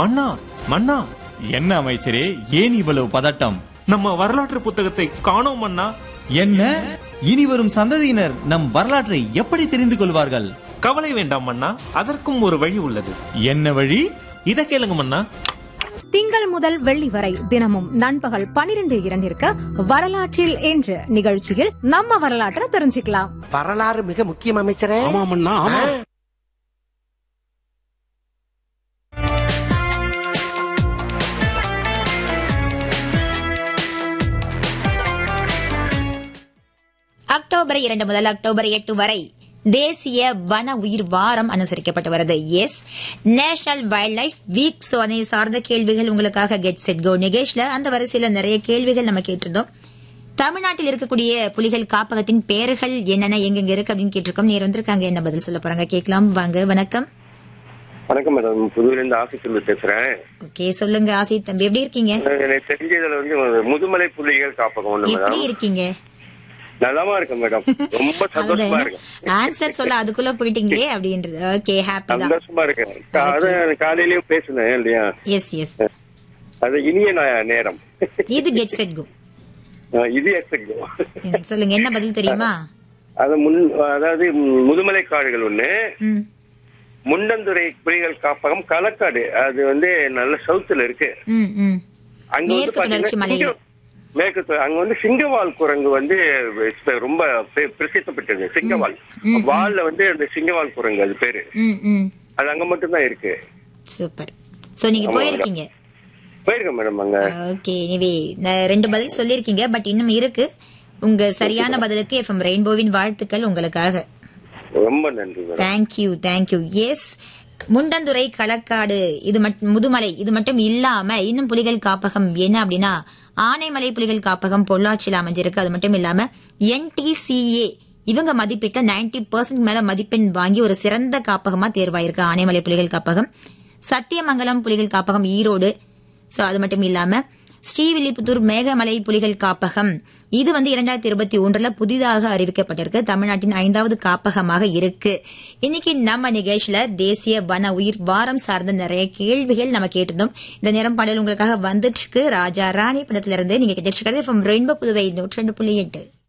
மன்னா மன்னா என்ன அமைச்சரே ஏன் இவ்வளவு பதட்டம் நம்ம வரலாற்று புத்தகத்தை காணோம் மன்னா என்ன இனி வரும் சந்ததியினர் நம் வரலாற்றை எப்படி தெரிந்து கொள்வார்கள் கவலை வேண்டாம் மன்னா அதற்கும் ஒரு வழி உள்ளது என்ன வழி இத கேளுங்க மன்னா திங்கள் முதல் வெள்ளி வரை தினமும் நண்பகல் பனிரெண்டு இரண்டிற்கு வரலாற்றில் என்று நிகழ்ச்சியில் நம்ம வரலாற்றை தெரிஞ்சுக்கலாம் வரலாறு மிக முக்கியம் அமைச்சரே ஆமாமண்ணா ஆமா அக்டோபர் இரண்டு முதல் அக்டோபர் எட்டு வரை தேசிய வன உயிர் வாரம் அனுசரிக்கப்பட்டு வருது yes national wildlife week so அதை சார்ந்த கேள்விகள் உங்களுக்காக கெட் செட் கோ நிகேஷ்ல அந்த வரிசையில நிறைய கேள்விகள் நம்ம கேட்டிருந்தோம் தமிழ்நாட்டில் இருக்கக்கூடிய புலிகள் காப்பகத்தின் பெயர்கள் என்னென்ன எங்கெங்க இருக்கு அப்படின்னு கேட்டிருக்கோம் நேர் வந்திருக்காங்க என்ன பதில் சொல்ல போறாங்க கேட்கலாம் வாங்க வணக்கம் வணக்கம் மேடம் புதுவிலிருந்து ஆசிரியர் பேசுறேன் ஓகே சொல்லுங்க ஆசி தம்பி எப்படி இருக்கீங்க எனக்கு தெரிஞ்சதுல வந்து முதுமலை புலிகள் காப்பகம் ஒண்ணு எப்படி மேடம் இருக்கீங்க நலமா இருக்கேன் மேடம் ரொம்ப சந்தோஷமா இருக்கேன் ஆன்சர் சொல்ல அதுக்குள்ள போயிட்டீங்களே அப்படின்றது ஓகே ஹாப்பி தான் சந்தோஷமா இருக்கேன் கா- அதான் காலையிலயும் பேசினேன் இல்லையா எஸ் எஸ் அது இனிய ந- நேரம் இது கெட் செட் கோ அஹ் இது எக்ஸெக்ட் சொல்லுங்க என்ன பதில் தெரியுமா அது முன் அதாவது ம், முதுமலை காடுகள் ஒண்ணு ம் முண்டந்துறை புலிகள் காப்பகம் களக்காடு அது வந்து நல்ல சவுத்துல இருக்கு ம் ம் அங்க வந்து மேற்கு தொடர்ச்சி பாத்தீங்கன்னா மலையில. சிங்கம்- மேற்கு தொ- அங்க வந்து சிங்கவால் குரங்கு வந்து இப்ப ரொம்ப பெ- பிரசித்தப்பட்டது சிங்கவால் ம், வால்ல வந்து அந்த சிங்கவால் குரங்கு அது பேரு ம் ம் அது அங்க மட்டும் தான் இருக்கு சூப்பர் சோ நீங்க ஆமா, போயிருக்கீங்க போயிருக்கேன் மேடம் அங்க ஓகே எனிவே நான் ரெண்டு பதில் சொல்லியிருக்கீங்க பட் இன்னும் இருக்கு உங்க சரியான பதிலுக்கு எஃப்எம் ரெயின்போவின் வாழ்த்துக்கள் உங்களுக்காக ரொம்ப நன்றி madam thank you thank you yes Mundanthurai Kalakkad இது மட்டும் முதுமலை இது மட்டும் இல்லாம இன்னும் புலிகள் காப்பகம் என்ன அப்படின்னா ஆனைமலை புலிகள் காப்பகம் பொள்ளாச்சியில் அமைஞ்சிருக்கு அது மட்டும் இல்லாம என்டிசிஏ இவங்க மதிப்பிட்ட 90% பர்சன்ட் மேல மதிப்பெண் வாங்கி ஒரு சிறந்த காப்பகமா தேர்வாயிருக்கு ஆனைமலை புலிகள் காப்பகம் சத்தியமங்கலம் புலிகள் காப்பகம் ஈரோடு சோ அது மட்டும் இல்லாம ஸ்ரீவில்லிபுத்தூர் மேகமலை புலிகள் காப்பகம் இது வந்து இரண்டாயிரத்தி இருபத்தி ஒன்றுல புதிதாக அறிவிக்கப்பட்டிருக்கு தமிழ்நாட்டின் ஐந்தாவது காப்பகமாக இருக்கு இன்னைக்கு நம்ம நிகழ்ச்சியில தேசிய வன உயிர் வாரம் சார்ந்த நிறைய கேள்விகள் நம்ம கேட்டிருந்தோம் இந்த நேரம் பாடல் உங்களுக்காக வந்துட்டு இருக்கு ராஜா ராணி படத்துல இருந்து நீங்க கேட்டிருக்கிறது ரெயின்போ புதுவை நூற்றி ரெண்டு புள்ளி எட்டு